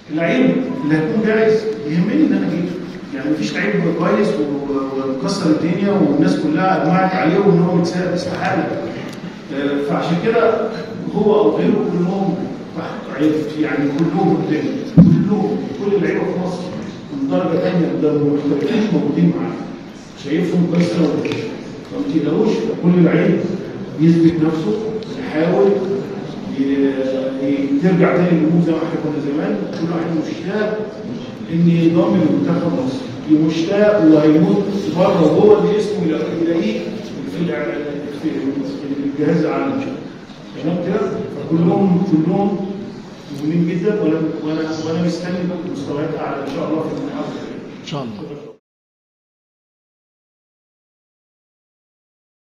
اللعيب اللي هيكون جاهز يهمني ان انا اجيبه يعني مفيش لعيب كويس و- ومكسر الدنيا والناس كلها اجمعت عليه وان هو متسابق استحاله آه، فعشان كده هو او غيره كلهم تحت عيب يعني كلهم قدامي كلهم كل اللعيبه في مصر من درجه ثانيه ده المحترفين موجودين معانا شايفهم كويس قوي فما تقلقوش كل لعيب يثبت نفسه يحاول ي- ي- ترجع تاني للجمهور زي ما احنا كنا زمان كل واحد مشتاق ان ينضم لمنتخب مصر مشتاق وهيموت بره وجوه اللي اسمه يلاقيه يلاقيه في الإعلان- في الجهاز العالمي تمام كده فكلهم كلهم مهمين جدا وانا وانا وانا مستني مستويات اعلى ان شاء الله في المحافظه ان شاء الله